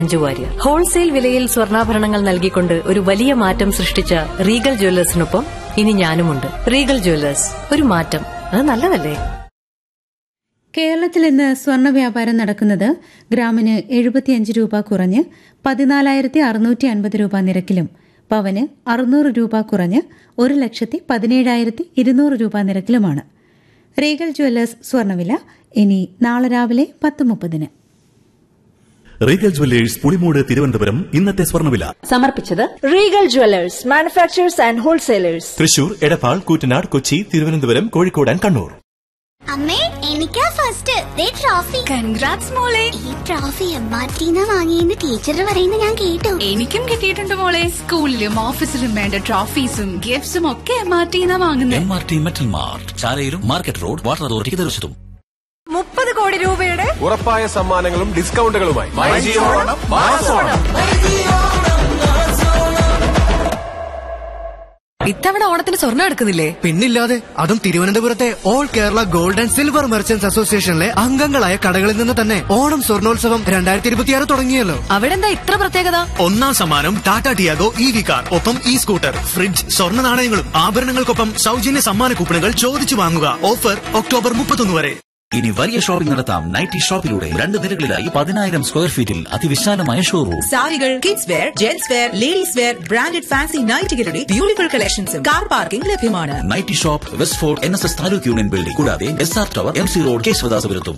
അഞ്ചു Warrier wholesale വിലയിൽ സ്വർണ്ണാഭരണങ്ങൾ നൽകിക്കൊണ്ട് ഒരു വലിയ മാറ്റം സൃഷ്ടിച്ച റീഗൽ ജ്വല്ലേഴ്സിനൊപ്പം ഇനി ഞാനുമുണ്ട് റീഗൽ ജ്വല്ലേഴ്സ് ഒരു മാറ്റം അത് നല്ലതല്ലേ കേരളത്തിൽ ഇന്ന് സ്വർണ്ണ വ്യാപാരം നടക്കുന്നത് ഗ്രാമിന് എഴുപത്തിയഞ്ച് രൂപ കുറഞ്ഞ് പതിനാലായിരത്തി അറുന്നൂറ്റി അൻപത് രൂപ നിരക്കിലും പവന് അറുന്നൂറ് രൂപ കുറഞ്ഞ് ഒരു ലക്ഷത്തി പതിനേഴായിരത്തി ഇരുന്നൂറ് രൂപ നിരക്കിലുമാണ് റീഗൽ ജ്വല്ലേഴ്സ് സ്വർണ്ണവില ഇനി നാളെ രാവിലെ പത്ത് മുപ്പതിന് റീഗൽ ജ്വല്ലേഴ്സ് പുളിമൂട് തിരുവനന്തപുരം ഇന്നത്തെ സ്വർണ്ണവില സമർപ്പിച്ചത് Regal Jewelers, manufacturers and wholesalers. Thrissur Edappal Koottanad Kochi Thiruvananthapuram Kozhikode and Kannur അമ്മേ എനിക്കാ ഫസ്റ്റ് ദേ ട്രോഫി കൺഗ്രാറ്റ്സ് മോളെ ഈ ട്രോഫി എം ആർ ടിന്ന് വാങ്ങിയെന്ന് ടീച്ചർ പറയുന്നത് ഞാൻ കേട്ടു എനിക്കും കിട്ടിയിട്ടുണ്ട് മോളെ സ്കൂളിലും ഓഫീസിലും വേണ്ട ട്രോഫീസും ഗിഫ്റ്റ്സും ഒക്കെ എം ആർ ടി വാങ്ങുന്നത് M R T metal mart ചാലയിലും മാർക്കറ്റ് റോഡ് വാട്ടർ അതോറിറ്റിക്ക് തീർച്ചതും മുപ്പത് കോടി രൂപയുടെ ഉറപ്പായ സമ്മാനങ്ങളും ഡിസ്കൗണ്ടുകളുമായി ഇത്തവണ ഓണത്തിന് സ്വർണ്ണം എടുക്കുന്നില്ലേ പിന്നില്ലാതെ അതും തിരുവനന്തപുരത്തെ all Kerala gold and silver merchants അസോസിയേഷനിലെ അംഗങ്ങളായ കടകളിൽ നിന്ന് തന്നെ ഓണം സ്വർണോത്സവം രണ്ടായിരത്തി ഇരുപത്തിയാറ് തുടങ്ങിയല്ലോ അവിടെ എന്താ ഇത്ര പ്രത്യേകത ഒന്നാം സമ്മാനം Tata Tiago E V car ഒപ്പം ഇ സ്കൂട്ടർ ഫ്രിഡ്ജ് സ്വർണ്ണ നാണയങ്ങളും ആഭരണങ്ങൾക്കൊപ്പം സൗജന്യ സമ്മാന കൂപ്പണുകൾ ചോദിച്ചു വാങ്ങുക ഓഫർ ഒക്ടോബർ മുപ്പത്തൊന്ന് വരെ ഇനി വലിയ ഷോപ്പിംഗ് നടത്താം നൈറ്റി ഷോപ്പിലൂടെ രണ്ട് നിരകളിലായി പതിനായിരം സ്ക്വയർ ഫീറ്റിൽ അതിവിശാലമായ ഷോറൂം സാരികൾ kids wear gents wear ladies wear branded fancy നൈറ്റുകളുടെ ബ്യൂട്ടിഫുൾ കളക്ഷൻസും കാർ പാർക്കിംഗ് ലഭ്യമാണ് nightie shop west fort N S S taluk union building കൂടാതെ S R tower M C road കേശവദാസപുരത്തും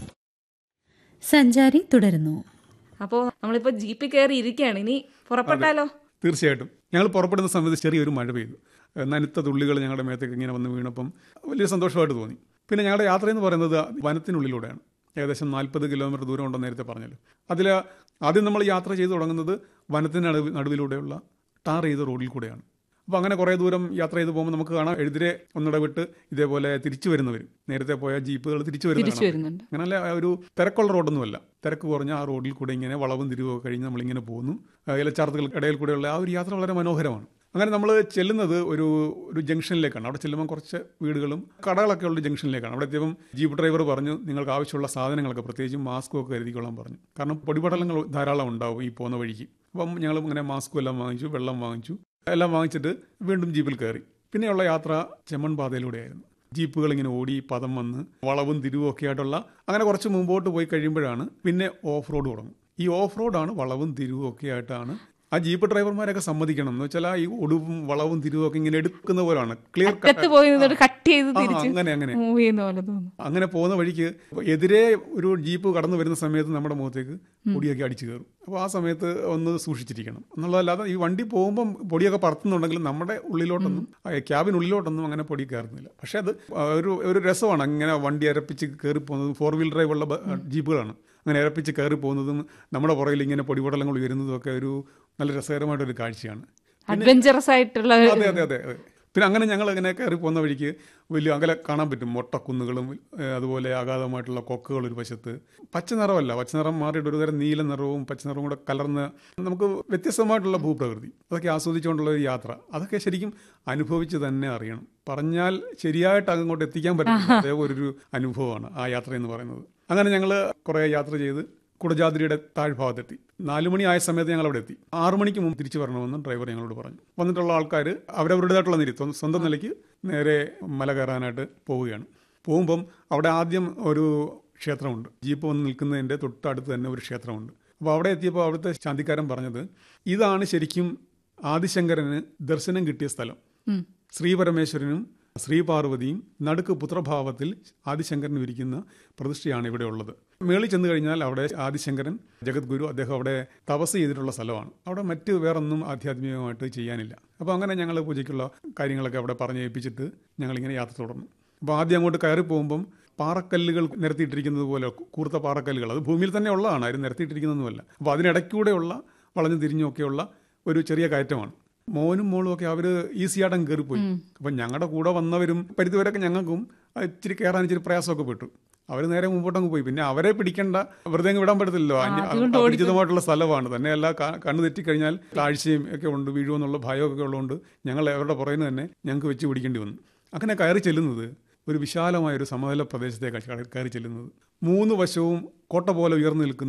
സഞ്ചാരി തുടരുന്നു അപ്പോ നമ്മളിപ്പോ ജീപ്പിൽ കയറി ഇരിക്കുകയാണ് ഇനി പുറപ്പെട്ടാലോ തീർച്ചയായിട്ടും ഞങ്ങൾ പുറപ്പെടുന്ന സമയത്ത് ചെറിയൊരു മഴ പെയ്തു ഏഹ് നനുത്ത തുള്ളികൾ ഞങ്ങളുടെ മേത്തേക്ക് ഇങ്ങനെ വന്ന് വീണപ്പം വലിയ സന്തോഷമായിട്ട് തോന്നി പിന്നെ ഞങ്ങളുടെ യാത്ര എന്ന് പറയുന്നത് വനത്തിനുള്ളിലൂടെയാണ് ഏകദേശം നാൽപ്പത് കിലോമീറ്റർ ദൂരം ഉണ്ടെന്ന് നേരത്തെ പറഞ്ഞല്ലോ അതിൽ ആദ്യം നമ്മൾ യാത്ര ചെയ്തു തുടങ്ങുന്നത് വനത്തിന് നടുവ് നടുവിലൂടെയുള്ള ടാർ ചെയ്ത റോഡിൽ കൂടെയാണ് അപ്പോൾ അങ്ങനെ കുറേ ദൂരം യാത്ര ചെയ്ത് പോകുമ്പോൾ നമുക്ക് കാണാം എഴുതിരെ ഒന്നിട വിട്ട് ഇതേപോലെ തിരിച്ചു വരുന്നവരും നേരത്തെ പോയ ജീപ്പുകൾ തിരിച്ചു തിരിച്ചു വരുന്ന വരുന്നുണ്ട് അങ്ങനല്ല ഒരു തിരക്കുള്ള റോഡൊന്നുമല്ല തിരക്ക് കുറഞ്ഞ ആ റോഡിൽ കൂടെ ഇങ്ങനെ വളവും തിരിവൊക്കെ കഴിഞ്ഞ് നമ്മളിങ്ങനെ പോകുന്നു ആ ഇലച്ചാർത്തുകൾ ഇടയിൽ കൂടെയുള്ള ആ ഒരു യാത്ര വളരെ മനോഹരമാണ് അങ്ങനെ നമ്മൾ ചെല്ലുന്നത് ഒരു ഒരു ജംഗ്ഷനിലേക്കാണ് അവിടെ ചെല്ലുമ്പോൾ കുറച്ച് വീടുകളും കടകളൊക്കെ ഉള്ള ജംഗ്ഷനിലേക്കാണ് അവിടെ എത്തിയപ്പം ജീപ്പ് ഡ്രൈവർ പറഞ്ഞു നിങ്ങൾക്ക് ആവശ്യമുള്ള സാധനങ്ങളൊക്കെ പ്രത്യേകിച്ചും മാസ്കും ഒക്കെ കരുതിക്കൊള്ളാൻ പറഞ്ഞു കാരണം പൊടിപടലങ്ങൾ ധാരാളം ഉണ്ടാവും ഈ പോകുന്ന വഴിക്ക് അപ്പം ഞങ്ങൾ ഇങ്ങനെ മാസ്കും എല്ലാം വാങ്ങിച്ചു വെള്ളം വാങ്ങിച്ചു എല്ലാം വാങ്ങിച്ചിട്ട് വീണ്ടും ജീപ്പിൽ കയറി പിന്നെയുള്ള യാത്ര ചെമ്മൺ പാതയിലൂടെയായിരുന്നു ജീപ്പുകൾ ഇങ്ങനെ ഓടി പദം വന്ന് വളവും തിരിവും ഒക്കെ ആയിട്ടുള്ള അങ്ങനെ കുറച്ച് മുമ്പോട്ട് പോയി കഴിയുമ്പോഴാണ് പിന്നെ ഓഫ് റോഡ് തുടങ്ങും ഈ ഓഫ് റോഡാണ് വളവും തിരിവും ഒക്കെ ആയിട്ടാണ് ആ ജീപ്പ് ഡ്രൈവർമാരൊക്കെ സമ്മതിക്കണം എന്ന് വെച്ചാൽ ആ ഈ ഒടുവും വളവും തിരിവും ഒക്കെ ഇങ്ങനെ എടുക്കുന്ന പോലാണ് ക്ലിയർ അറ്റത്ത് പോയി നിന്നിട്ട് കട്ട് ചെയ്ത് ആ, തിരിച്ച് അങ്ങനെ അങ്ങനെ മൂവ് ചെയ്യുന്ന പോലെ തോന്നുന്നു അങ്ങനെ പോകുന്ന വഴിക്ക് എതിരെ ഒരു ജീപ്പ് കടന്നു വരുന്ന സമയത്ത് നമ്മുടെ മുഖത്തേക്ക് പൊടിയൊക്കെ അടിച്ചു കയറും അപ്പോൾ ആ സമയത്ത് ഒന്ന് സൂക്ഷിച്ചിരിക്കണം എന്നുള്ളതല്ലാതെ ഈ വണ്ടി പോകുമ്പം പൊടിയൊക്കെ പറത്തുന്നുണ്ടെങ്കിലും നമ്മുടെ ഉള്ളിലോട്ടൊന്നും ആ ക്യാബിനുള്ളിലോട്ടൊന്നും അങ്ങനെ പൊടി കയറുന്നില്ല പക്ഷേ അത് ഒരു ഒരു രസമാണ് അങ്ങനെ വണ്ടി അരപ്പിച്ച് കയറി പോകുന്നതും ഫോർ വീൽ ഡ്രൈവ് ഉള്ള ബ- ജീപ്പുകളാണ് അങ്ങനെ ഇരപ്പിച്ച് കയറി പോകുന്നതും നമ്മുടെ പുറകിൽ ഇങ്ങനെ പൊടിപടലങ്ങൾ ഉയരുന്നതും ഒക്കെ ഒരു നല്ല രസകരമായിട്ടൊരു കാഴ്ചയാണ് അഡ്വഞ്ചറസ് ആയിട്ടുള്ള അതെ അതെ അതെ അതെ പിന്നെ അങ്ങനെ ഞങ്ങൾ ഇങ്ങനെ കയറി പോകുന്ന വഴിക്ക് വലിയ അകലെ കാണാൻ പറ്റും മൊട്ടക്കുന്നുകളും ഏഹ് അതുപോലെ അഗാധമായിട്ടുള്ള കൊക്കുകൾ ഒരു വശത്ത് പച്ച നിറമല്ല പച്ച നിറം മാറിയിട്ട് ഒരു തരം നീല നിറവും പച്ച നിറവും കൂടെ കലർന്ന് നമുക്ക് വ്യത്യസ്തമായിട്ടുള്ള ഭൂപ്രകൃതി അതൊക്കെ ആസ്വദിച്ചുകൊണ്ടുള്ള ഒരു യാത്ര അതൊക്കെ ശരിക്കും അനുഭവിച്ച് തന്നെ അറിയണം പറഞ്ഞാൽ ശരിയായിട്ട് അങ്ങോട്ട് എത്തിക്കാൻ പറ്റും അതേ ഒരു അനുഭവമാണ് ആ യാത്ര എന്ന് പറയുന്നത് അങ്ങനെ ഞങ്ങൾ കുറേ യാത്ര ചെയ്ത് കുടജാദ്രിയുടെ താഴ്ഭാഗത്തെത്തി നാലു മണി ആയ സമയത്ത് ഞങ്ങൾ അവിടെ എത്തി ആറു മണിക്ക് മുമ്പ് തിരിച്ചു വരണമെന്ന് ഡ്രൈവർ ഞങ്ങളോട് പറഞ്ഞു വന്നിട്ടുള്ള ആൾക്കാർ അവരവരുടേതായിട്ടുള്ള നിരി സ്വ- സ്വന്തം നിലയ്ക്ക് നേരെ മല കയറാനായിട്ട് പോവുകയാണ് പോകുമ്പം അവിടെ ആദ്യം ഒരു ക്ഷേത്രമുണ്ട് ജീപ്പ് വന്ന് നിൽക്കുന്നതിൻ്റെ തൊട്ടടുത്ത് തന്നെ ഒരു ക്ഷേത്രമുണ്ട് അപ്പോൾ അവിടെ എത്തിയപ്പോൾ അവിടുത്തെ ശാന്തിക്കാരൻ പറഞ്ഞത് ഇതാണ് ശരിക്കും ആദിശങ്കരന് ദർശനം കിട്ടിയ സ്ഥലം ശ്രീപരമേശ്വരനും ശ്രീപാർവതിയും നടുക്ക് പുത്രഭാവത്തിൽ ആദിശങ്കരനും ഇരിക്കുന്ന പ്രതിഷ്ഠയാണ് ഇവിടെ ഉള്ളത് മേളിൽ ചെന്ന് കഴിഞ്ഞാൽ അവിടെ ആദിശങ്കരൻ ജഗദ്ഗുരു അദ്ദേഹം അവിടെ തപസ് ചെയ്തിട്ടുള്ള സ്ഥലമാണ് അവിടെ മറ്റ് വേറൊന്നും ആധ്യാത്മികമായിട്ട് ചെയ്യാനില്ല അപ്പോൾ അങ്ങനെ ഞങ്ങൾ പൂജയ്ക്കുള്ള കാര്യങ്ങളൊക്കെ അവിടെ പറഞ്ഞേൽപ്പിച്ചിട്ട് ഞങ്ങളിങ്ങനെ യാത്ര തുടർന്നു അപ്പോൾ ആദ്യം അങ്ങോട്ട് കയറി പോകുമ്പം പാറക്കല്ലുകൾ നിരത്തിയിട്ടിരിക്കുന്നത് പോലെ കൂർത്ത പാറക്കല്ലുകൾ അത് ഭൂമിയിൽ തന്നെ ഉള്ളതാണ് ആരും നിരത്തിയിട്ടിരിക്കുന്നതൊന്നുമല്ല അപ്പോൾ അതിനിടയ്ക്കൂടെയുള്ള വളഞ്ഞു തിരിഞ്ഞൊക്കെയുള്ള ഒരു ചെറിയ കയറ്റമാണ് മോനും മോളും ഒക്കെ അവർ ഈസിയായിട്ട് അങ്ങ് കയറിപ്പോയി അപ്പം ഞങ്ങളുടെ കൂടെ വന്നവരും പരിധിവരെയൊക്കെ ഞങ്ങൾക്കും അത് ഇച്ചിരി കയറാൻ ഇച്ചിരി പ്രയാസമൊക്കെ പെട്ടു അവർ നേരെ മുമ്പോട്ടങ്ങ് പോയി പിന്നെ അവരെ പിടിക്കേണ്ട വെറുതെ അങ്ങ് വിടാൻ പറ്റത്തില്ലല്ലോ അന്യ- അതുകൊണ്ട് ഓടിപ്പോയി. അപരിചിതമായിട്ടുള്ള സ്ഥലമാണ് തന്നെയല്ല ക- കണ്ണ് തെറ്റിക്കഴിഞ്ഞാൽ ആഴ്ചയും ഒക്കെ ഉണ്ട് വീഴുമെന്നുള്ള ഭയമൊക്കെ ഉള്ളതുകൊണ്ട് ഞങ്ങൾ അവരുടെ പുറകിന് തന്നെ ഞങ്ങൾക്ക് വെച്ച് പിടിക്കേണ്ടി വന്നു അങ്ങനെ കയറി ചെല്ലുന്നത് ഒരു വിശാലമായ ഒരു സമതല പ്രദേശത്തേക്കാണ് കയറി ചെല്ലുന്നത് മൂന്ന് വശവും കോട്ട പോലെ ഉയർന്നു നിൽക്കുന്ന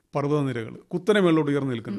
പർവ്വതനിരകൾ കുത്തനെ മേളിലോട്ട് ഉയർന്നു നിൽക്കുന്നത്